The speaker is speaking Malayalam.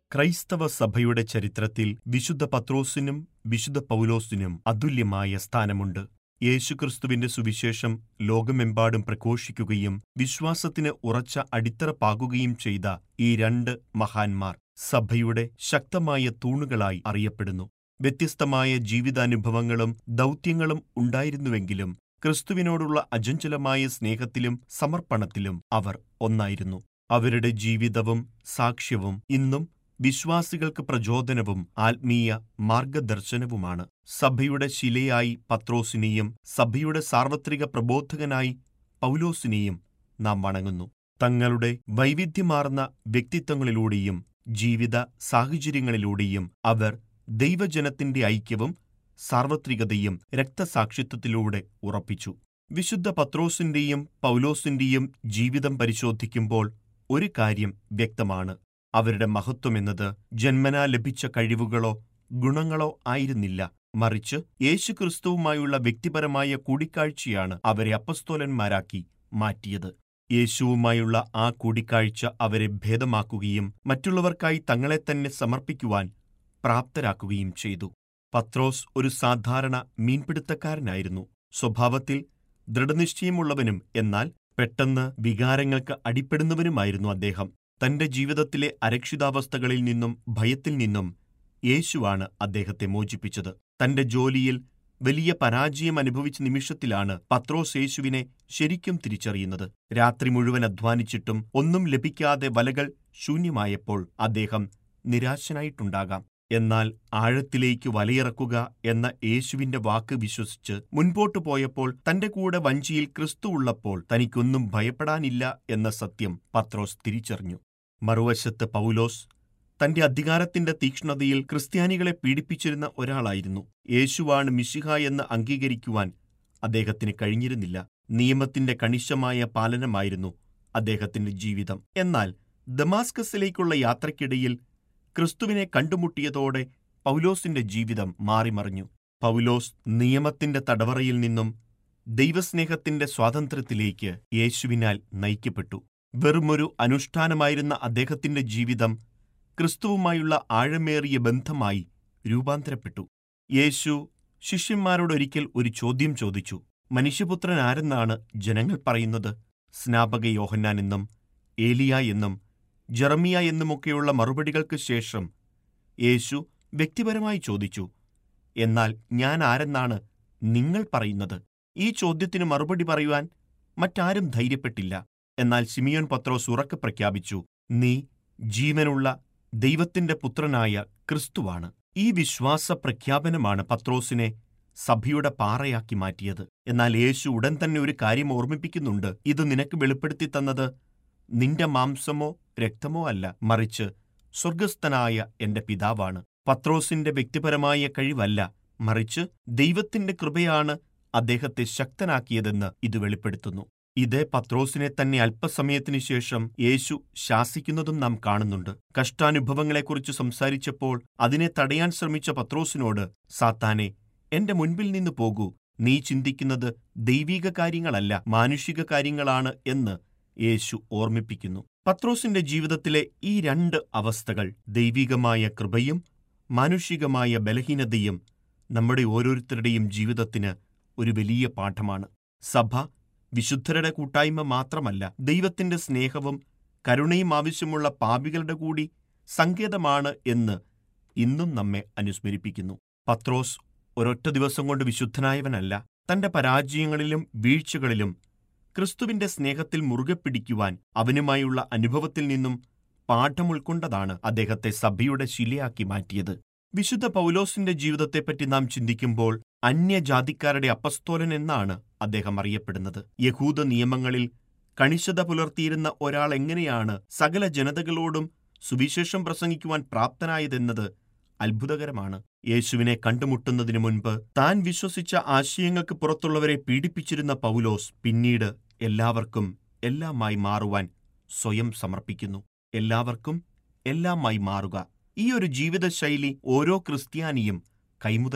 ക്രൈസ്തവ സഭയുടെ ചരിത്രത്തിൽ വിശുദ്ധ പത്രോസിനും വിശുദ്ധ പൗലോസിനും അതുല്യമായ സ്ഥാനമുണ്ട് യേശുക്രിസ്തുവിന്റെ സുവിശേഷം ലോകമെമ്പാടും പ്രഘോഷിക്കുകയും വിശ്വാസത്തിന് ഉറച്ച അടിത്തറ പാകുകയും ചെയ്ത ഈ രണ്ട് മഹാന്മാർ സഭയുടെ ശക്തമായ തൂണുകളായി അറിയപ്പെടുന്നു വ്യത്യസ്തമായ ജീവിതാനുഭവങ്ങളും ദൗത്യങ്ങളും ഉണ്ടായിരുന്നുവെങ്കിലും ക്രിസ്തുവിനോടുള്ള അചഞ്ചലമായ സ്നേഹത്തിലും സമർപ്പണത്തിലും അവർ ഒന്നായിരുന്നു അവരുടെ ജീവിതവും സാക്ഷ്യവും ഇന്നും വിശ്വാസികൾക്ക് പ്രചോദനവും ആത്മീയ മാർഗദർശനവുമാണ് സഭയുടെ ശിലയായി പത്രോസിനെയും സഭയുടെ സാർവത്രിക പ്രബോധകനായി പൗലോസിനെയും നാം വണങ്ങുന്നു തങ്ങളുടെ വൈവിധ്യമാർന്ന വ്യക്തിത്വങ്ങളിലൂടെയും ജീവിത സാഹചര്യങ്ങളിലൂടെയും അവർ ദൈവജനത്തിന്റെ ഐക്യവും സാർവത്രികതയും രക്തസാക്ഷിത്വത്തിലൂടെ ഉറപ്പിച്ചു വിശുദ്ധ പത്രോസിന്റെയും പൗലോസിന്റെയും ജീവിതം പരിശോധിക്കുമ്പോൾ ഒരു കാര്യം വ്യക്തമാണ് അവരുടെ മഹത്വമെന്നത് ജന്മനാ ലഭിച്ച കഴിവുകളോ ഗുണങ്ങളോ ആയിരുന്നില്ല മറിച്ച് യേശുക്രിസ്തുവുമായുള്ള വ്യക്തിപരമായ കൂടിക്കാഴ്ചയാണ് അവരെ അപ്പസ്തോലന്മാരാക്കി മാറ്റിയത് യേശുവുമായുള്ള ആ കൂടിക്കാഴ്ച അവരെ ഭേദമാക്കുകയും മറ്റുള്ളവർക്കായി തങ്ങളെ തന്നെ സമർപ്പിക്കുവാൻ പ്രാപ്തരാക്കുകയും ചെയ്തു പത്രോസ് ഒരു സാധാരണ മീൻപിടുത്തക്കാരനായിരുന്നു സ്വഭാവത്തിൽ ദൃഢനിശ്ചയമുള്ളവനും എന്നാൽ പെട്ടെന്ന് വികാരങ്ങൾക്ക് അടിപ്പെടുന്നവനുമായിരുന്നു അദ്ദേഹം തന്റെ ജീവിതത്തിലെ അരക്ഷിതാവസ്ഥകളിൽ നിന്നും ഭയത്തിൽ നിന്നും യേശുവാണ് അദ്ദേഹത്തെ മോചിപ്പിച്ചത് തന്റെ ജോലിയിൽ വലിയ പരാജയം അനുഭവിച്ച നിമിഷത്തിലാണ് പത്രോസ് യേശുവിനെ ശരിക്കും തിരിച്ചറിയുന്നത് രാത്രി മുഴുവൻ അധ്വാനിച്ചിട്ടും ഒന്നും ലഭിക്കാതെ വലകൾ ശൂന്യമായപ്പോൾ അദ്ദേഹം നിരാശനായിട്ടുണ്ടാകാം എന്നാൽ ആഴത്തിലേക്ക് വലയിറക്കുക എന്ന യേശുവിന്റെ വാക്ക് വിശ്വസിച്ച് മുൻപോട്ടു പോയപ്പോൾ തന്റെ കൂടെ വഞ്ചിയിൽ ക്രിസ്തു ഉള്ളപ്പോൾ തനിക്കൊന്നും ഭയപ്പെടാനില്ല എന്ന സത്യം പത്രോസ് തിരിച്ചറിഞ്ഞു മറുവശത്ത് പൗലോസ് തന്റെ അധികാരത്തിന്റെ തീക്ഷ്ണതയിൽ ക്രിസ്ത്യാനികളെ പീഡിപ്പിച്ചിരുന്ന ഒരാളായിരുന്നു യേശുവാണ് മിശിഹ എന്ന് അംഗീകരിക്കുവാൻ അദ്ദേഹത്തിന് കഴിഞ്ഞിരുന്നില്ല നിയമത്തിന്റെ കണിശമായ പാലനമായിരുന്നു അദ്ദേഹത്തിന്റെ ജീവിതം എന്നാൽ ദമാസ്കസിലേക്കുള്ള യാത്രയ്ക്കിടയിൽ ക്രിസ്തുവിനെ കണ്ടുമുട്ടിയതോടെ പൗലോസിന്റെ ജീവിതം മാറിമറിഞ്ഞു പൗലോസ് നിയമത്തിന്റെ തടവറയിൽ നിന്നും ദൈവസ്നേഹത്തിന്റെ സ്വാതന്ത്ര്യത്തിലേക്ക് യേശുവിനാൽ നയിക്കപ്പെട്ടു വെറുമൊരു അനുഷ്ഠാനമായിരുന്ന അദ്ദേഹത്തിന്റെ ജീവിതം ക്രിസ്തുവുമായുള്ള ആഴമേറിയ ബന്ധമായി രൂപാന്തരപ്പെട്ടു യേശു ശിഷ്യന്മാരോടൊരിക്കൽ ഒരു ചോദ്യം ചോദിച്ചു മനുഷ്യപുത്രൻ ആരെന്നാണ് ജനങ്ങൾ പറയുന്നത് സ്നാപക യോഹന്നാൻ എന്നും ഏലിയ എന്നും ജെറമിയ എന്നുമൊക്കെയുള്ള മറുപടികൾക്ക് ശേഷം യേശു വ്യക്തിപരമായി ചോദിച്ചു എന്നാൽ ഞാൻ ആരെന്നാണ് നിങ്ങൾ പറയുന്നത് ഈ ചോദ്യത്തിന് മറുപടി പറയുവാൻ മറ്റാരും ധൈര്യപ്പെട്ടില്ല എന്നാൽ സിമിയോൻ പത്രോസ് ഉറക്കെ പ്രഖ്യാപിച്ചു നീ ജീവനുള്ള ദൈവത്തിന്റെ പുത്രനായ ക്രിസ്തുവാണ് ഈ വിശ്വാസ പ്രഖ്യാപനമാണ് പത്രോസിനെ സഭയുടെ പാറയാക്കി മാറ്റിയത് എന്നാൽ യേശു ഉടൻ തന്നെ ഒരു കാര്യം ഓർമ്മിപ്പിക്കുന്നുണ്ട് ഇത് നിനക്ക് വെളിപ്പെടുത്തി തന്നത് നിന്റെ മാംസമോ രക്തമോ അല്ല മറിച്ച് സ്വർഗസ്ഥനായ എന്റെ പിതാവാണ് പത്രോസിന്റെ വ്യക്തിപരമായ കഴിവല്ല മറിച്ച് ദൈവത്തിന്റെ കൃപയാണ് അദ്ദേഹത്തെ ശക്തനാക്കിയതെന്ന് ഇത് വെളിപ്പെടുത്തുന്നു ഇതേ പത്രോസിനെ തന്നെ അല്പസമയത്തിനു ശേഷം യേശു ശാസിക്കുന്നതും നാം കാണുന്നുണ്ട് കഷ്ടാനുഭവങ്ങളെക്കുറിച്ച് സംസാരിച്ചപ്പോൾ അതിനെ തടയാൻ ശ്രമിച്ച പത്രോസിനോട് സാത്താനെ എന്റെ മുൻപിൽ നിന്ന് പോകൂ നീ ചിന്തിക്കുന്നത് ദൈവിക കാര്യങ്ങളല്ല മാനുഷിക കാര്യങ്ങളാണ് എന്ന് യേശു ഓർമ്മിപ്പിക്കുന്നു പത്രോസിന്റെ ജീവിതത്തിലെ ഈ രണ്ട് അവസ്ഥകൾ ദൈവികമായ കൃപയും മാനുഷികമായ ബലഹീനതയും നമ്മുടെ ഓരോരുത്തരുടെയും ജീവിതത്തിന് ഒരു വലിയ പാഠമാണ് സഭ വിശുദ്ധരുടെ കൂട്ടായ്മ മാത്രമല്ല ദൈവത്തിന്റെ സ്നേഹവും കരുണയും ആവശ്യമുള്ള പാപികളുടെ കൂടി സങ്കേതമാണ് എന്ന് ഇന്നും നമ്മെ അനുസ്മരിപ്പിക്കുന്നു പത്രോസ് ഒരൊറ്റ ദിവസം കൊണ്ട് വിശുദ്ധനായവനല്ല തന്റെ പരാജയങ്ങളിലും വീഴ്ചകളിലും ക്രിസ്തുവിന്റെ സ്നേഹത്തിൽ മുറുകെ പിടിക്കുവാൻ അവനുമായുള്ള അനുഭവത്തിൽ നിന്നും പാഠം ഉൾക്കൊണ്ടതാണ് അദ്ദേഹത്തെ സഭയുടെ ശിലയാക്കി മാറ്റിയത് വിശുദ്ധ പൗലോസിന്റെ ജീവിതത്തെപ്പറ്റി നാം ചിന്തിക്കുമ്പോൾ അന്യജാതിക്കാരുടെ അപ്പസ്തോലൻ എന്നാണ് അദ്ദേഹം അറിയപ്പെടുന്നത് യഹൂദ നിയമങ്ങളിൽ കണിശത പുലർത്തിയിരുന്ന ഒരാൾ എങ്ങനെയാണ് സകല ജനതകളോടും സുവിശേഷം പ്രസംഗിക്കുവാൻ പ്രാപ്തനായതെന്നത് അത്ഭുതകരമാണ് യേശുവിനെ കണ്ടുമുട്ടുന്നതിനു മുൻപ് താൻ വിശ്വസിച്ച ആശയങ്ങൾക്ക് പുറത്തുള്ളവരെ പീഡിപ്പിച്ചിരുന്ന പൗലോസ് പിന്നീട് എല്ലാവർക്കും എല്ലാമായി മാറുവാൻ സ്വയം സമർപ്പിക്കുന്നു എല്ലാവർക്കും എല്ലാമായി മാറുക ഈ ഒരു ജീവിതശൈലി ഓരോ ക്രിസ്ത്യാനിയും കൈമുതൽ